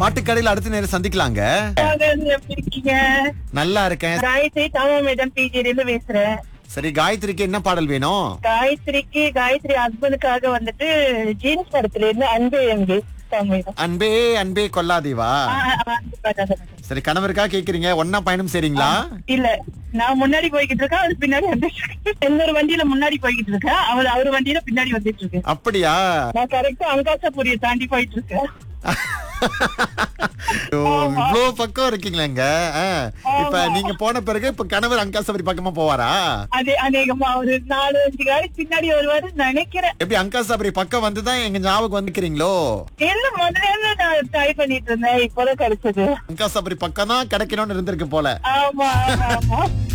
பாட்டுக்கடையில அடுத்த நேரம் சந்திக்கலாங்க எப்படி இருக்கீங்க நல்லா இருக்கேன் காயத்ரி தமிழ் மேடம் பிஜில இருந்து பேசுறேன் சரி காயத்ரிக்கு என்ன பாடல் வேணும் காயத்ரிக்கு காயத்ரி ஹஸ்பண்டுக்காக வந்துட்டு ஜீன்ஸ் படத்துல இருந்து அன்பு எங்கே தமிழ் அன்பே அன்பே கொல்லாதேவா சரி கணவருக்கா கேக்குறீங்க ஒன்னா பயணம் செய்றீங்களா இல்ல நான் முன்னாடி போய்கிட்டு இருக்கேன் அவர் பின்னாடி வந்துட்டு இருக்கு இன்னொரு வண்டியில முன்னாடி போய்கிட்டு இருக்கேன் அவர் அவர் வண்டியில பின்னாடி வந்துட்டு இருக்கு அப்படியா நான் கரெக்டா அங்காசபுரிய தாண்டி போயிட்டு இருக்கேன் ஓ, இவ்ளோ பக்கம் இருக்கீங்களேங்க ஆ. இப்ப நீங்க போன பிறகு இப்ப கணவர் அங்காசபரி பக்கமா போவாரா அதே அநேகமா ஒரு நாலு அஞ்சு காடி பின்னாடி வருவாரு நினைக்கிறேன் எப்படி அங்காசபரி பக்கம் வந்துதான் எங்க ஞாபகம் வந்துக்கிறீங்களோ இல்ல முதல்ல இருந்து நான் ட்ரை பண்ணிட்டு இருந்தேன் இப்போதான் கிடைச்சது அங்காசபரி பக்கம் தான் கிடைக்கணும்னு இருந்திருக்கு போல ஆமா ஆமா ஆமா